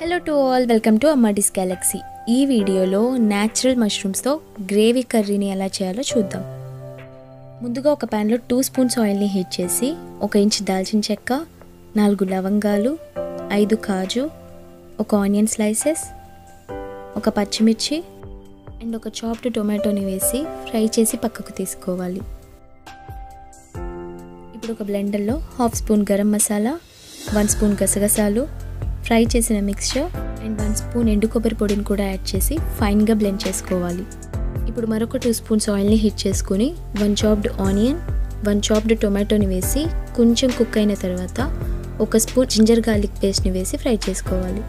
hello to all welcome to Ammadi's galaxy ఈ వీడియోలో natural మష్రూమ్స్తో gravy కర్రీని ఎలా చేయాలో చూద్దాం ముందుగా ఒక ప్యాన్లో టూ స్పూన్స్ ఆయిల్ని హీట్ చేసి ఒక ఇంచ్ దాల్చిన చెక్క నాలుగు లవంగాలు ఐదు కాజు ఒక ఆనియన్ స్లైసెస్ ఒక పచ్చిమిర్చి అండ్ ఒక చాప్డ్ టొమాటోని వేసి ఫ్రై చేసి పక్కకు తీసుకోవాలి ఇప్పుడు ఒక బ్లెండర్లో half spoon garam masala one spoon గసగసాలు ఫ్రై చేసిన మిక్స్చర్ అండ్ వన్ స్పూన్ ఎండు కొబ్బరి పొడిని కూడా యాడ్ చేసి ఫైన్గా బ్లెండ్ చేసుకోవాలి ఇప్పుడు మరొక టూ స్పూన్స్ ఆయిల్ని హీట్ చేసుకుని one chopped onion one chopped టొమాటోని వేసి కొంచెం కుక్ అయిన తర్వాత ఒక స్పూన్ జింజర్ గార్లిక్ పేస్ట్ని వేసి ఫ్రై చేసుకోవాలి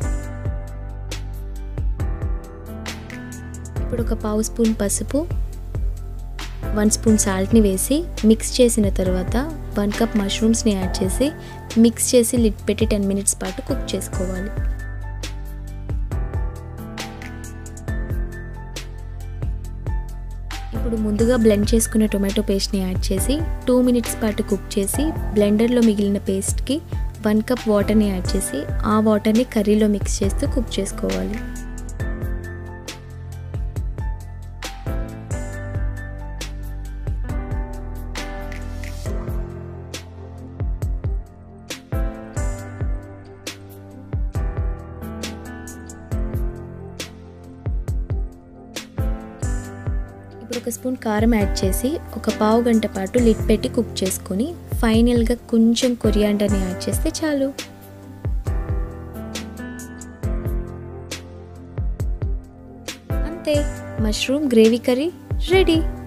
ఇప్పుడు ఒక పావు స్పూన్ పసుపు వన్ స్పూన్ సాల్ట్ని వేసి మిక్స్ చేసిన తర్వాత వన్ కప్ మష్రూమ్స్ని యాడ్ చేసి మిక్స్ చేసి లిడ్ పెట్టి టెన్ మినిట్స్ పాటు కుక్ చేసుకోవాలి ఇప్పుడు ముందుగా బ్లెండ్ చేసుకున్న టొమాటో పేస్ట్ని యాడ్ చేసి టూ మినిట్స్ పాటు కుక్ చేసి బ్లెండర్లో మిగిలిన పేస్ట్కి వన్ కప్ వాటర్ని యాడ్ చేసి ఆ వాటర్ని కర్రీలో మిక్స్ చేస్తూ కుక్ చేసుకోవాలి ఇప్పుడు ఒక స్పూన్ కారం యాడ్ చేసి ఒక పావు గంట పాటు లిడ్ పెట్టి కుక్ చేసుకొని ఫైనల్గా కొంచెం కొరియాండర్ని యాడ్ చేస్తే చాలు అంతే మష్రూమ్ గ్రేవీ కర్రీ రెడీ